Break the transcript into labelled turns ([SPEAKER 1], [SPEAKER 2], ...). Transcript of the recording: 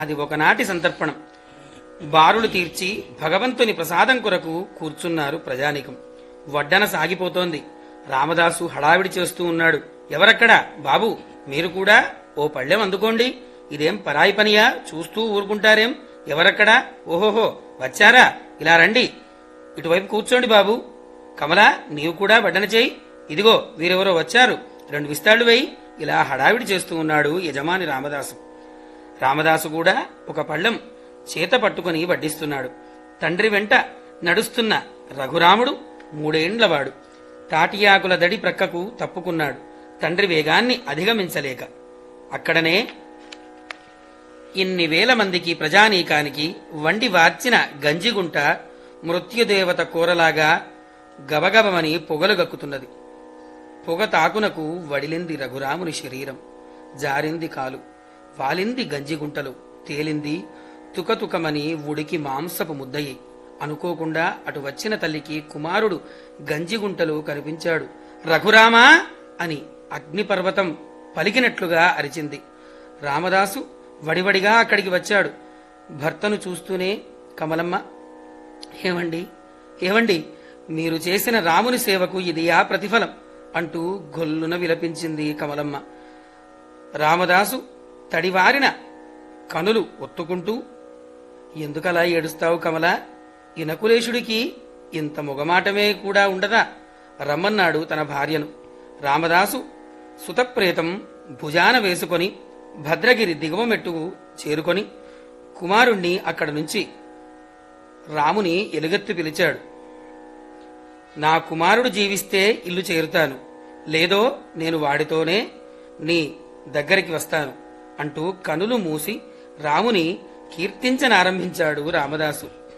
[SPEAKER 1] అది ఒకనాటి సంతర్పణం బారులు తీర్చి భగవంతుని ప్రసాదం కొరకు కూర్చున్నారు ప్రజానికం వడ్డన సాగిపోతోంది రామదాసు హడావిడి చేస్తూ ఉన్నాడు ఎవరక్కడా బాబు మీరు కూడా ఓ పళ్ళెం అందుకోండి ఇదేం పరాయి పనియా చూస్తూ ఊరుకుంటారేం ఎవరక్కడా ఓహోహో వచ్చారా ఇలా రండి ఇటువైపు కూర్చోండి బాబు కమలా నీవు కూడా వడ్డన చేయి ఇదిగో వీరెవరో వచ్చారు రెండు విస్తాళ్లు వేయి ఇలా హడావిడి చేస్తూ ఉన్నాడు యజమాని రామదాసు రామదాసు కూడా ఒక పళ్ళెం చేత పట్టుకుని వడ్డిస్తున్నాడు తండ్రి వెంట నడుస్తున్న రఘురాముడు మూడేండ్లవాడు తాటియాకుల దడి ప్రక్కకు తప్పుకున్నాడు తండ్రి వేగాన్ని అధిగమించలేక అక్కడనే ఇన్ని వేల మందికి ప్రజానీకానికి వండి వార్చిన గంజిగుంట మృత్యుదేవత కూరలాగా గబగబమని పొగలు గక్కుతున్నది పొగ తాకునకు వడిలింది రఘురాముని శరీరం జారింది కాలు వాలింది గంజిగుంటలు తేలింది తుకతుకమని ఉడికి మాంసపు ముద్దయి అనుకోకుండా అటు వచ్చిన తల్లికి కుమారుడు గంజిగుంటలు కనిపించాడు రఘురామా అని అగ్నిపర్వతం పలికినట్లుగా అరిచింది రామదాసు వడివడిగా అక్కడికి వచ్చాడు భర్తను చూస్తూనే కమలమ్మ ఏమండి ఏమండి మీరు చేసిన రాముని సేవకు ఇది ఆ ప్రతిఫలం అంటూ గొల్లున విలపించింది కమలమ్మ రామదాసు తడివారిన కనులు ఒత్తుకుంటూ ఎందుకలా ఏడుస్తావు కమల ఈ నకులేశుడికి ఇంత మొగమాటమే కూడా ఉండదా రమ్మన్నాడు తన భార్యను రామదాసు సుతప్రేతం భుజాన వేసుకొని భద్రగిరి దిగువ మెట్టుకు చేరుకొని కుమారుణ్ణి అక్కడి నుంచి రాముని ఎలుగెత్తి పిలిచాడు నా కుమారుడు జీవిస్తే ఇల్లు చేరుతాను లేదో నేను వాడితోనే నీ దగ్గరికి వస్తాను అంటూ కనులు మూసి రాముని కీర్తించనారంభించాడు రామదాసు